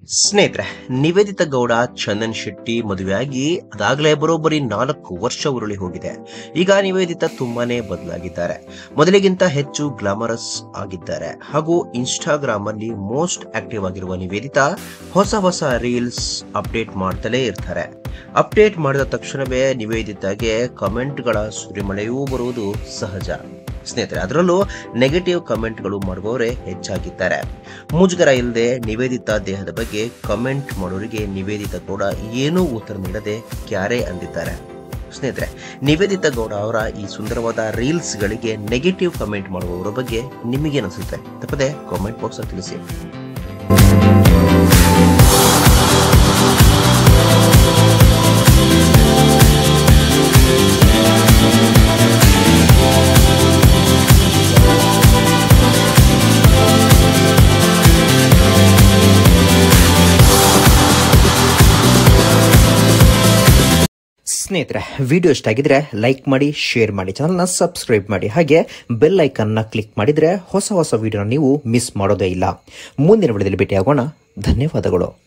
ಸ್ನೇಹಿತರೆ ನಿವೇದಿತ ಗೌಡ ಚಂದನ್ ಶೆಟ್ಟಿ ಮದುವೆಯಾಗಿ ಅದಾಗಲೇ ಬರೋಬ್ಬರಿ ನಾಲ್ಕು ವರ್ಷ ಉರುಳಿ ಹೋಗಿದೆ ಈಗ ನಿವೇದಿತ ತುಂಬಾನೇ ಬದಲಾಗಿದ್ದಾರೆ ಮೊದಲಿಗಿಂತ ಹೆಚ್ಚು ಗ್ಲಾಮರಸ್ ಆಗಿದ್ದಾರೆ ಹಾಗೂ ಇನ್ಸ್ಟಾಗ್ರಾಮ್ ಅಲ್ಲಿ ಮೋಸ್ಟ್ ಆಕ್ಟಿವ್ ಆಗಿರುವ ನಿವೇದಿತ ಹೊಸ ಹೊಸ ರೀಲ್ಸ್ ಅಪ್ಡೇಟ್ ಮಾಡ್ತಲೇ ಇರ್ತಾರೆ ಅಪ್ಡೇಟ್ ಮಾಡಿದ ತಕ್ಷಣವೇ ನಿವೇದಿತಾಗೆ ಕಮೆಂಟ್ಗಳ ಸುರಿಮಳೆಯೂ ಬರುವುದು ಸಹಜ ಸ್ನೇಹಿತರೆ ಅದರಲ್ಲೂ ನೆಗೆಟಿವ್ ಕಮೆಂಟ್ಗಳು ಮಾಡುವವರೇ ಹೆಚ್ಚಾಗಿದ್ದಾರೆ ಮುಜುಗರ ಇಲ್ಲದೆ ನಿವೇದಿತ ದೇಹದ ಬಗ್ಗೆ ಕಮೆಂಟ್ ಮಾಡೋರಿಗೆ ನಿವೇದಿತ ಗೌಡ ಏನೂ ಉತ್ತರ ನೀಡದೆ ಕ್ಯಾರೆ ಅಂದಿದ್ದಾರೆ ಸ್ನೇಹಿತರೆ ನಿವೇದಿತ ಗೌಡ ಅವರ ಈ ಸುಂದರವಾದ ರೀಲ್ಸ್ಗಳಿಗೆ ನೆಗೆಟಿವ್ ಕಮೆಂಟ್ ಮಾಡುವವರ ಬಗ್ಗೆ ನಿಮಗೇನಿಸುತ್ತೆ ತಪ್ಪದೆ ಕಾಮೆಂಟ್ ಬಾಕ್ಸ್ ಅಲ್ಲಿ ತಿಳಿಸಿ ಸ್ನೇಹಿತರೆ ವಿಡಿಯೋ ಇಷ್ಟ ಆಗಿದ್ರೆ ಲೈಕ್ ಮಾಡಿ ಶೇರ್ ಮಾಡಿ ಚಾನಲ್ನ ಸಬ್ಸ್ಕ್ರೈಬ್ ಮಾಡಿ ಹಾಗೆ ಬೆಲ್ ಐಕನ್ನ ಕ್ಲಿಕ್ ಮಾಡಿದ್ರೆ ಹೊಸ ಹೊಸ ವಿಡಿಯೋನ ನೀವು ಮಿಸ್ ಮಾಡೋದೇ ಇಲ್ಲ ಮುಂದಿನ ವಿಡಿಯೋದಲ್ಲಿ ಭೇಟಿಯಾಗೋಣ ಧನ್ಯವಾದಗಳು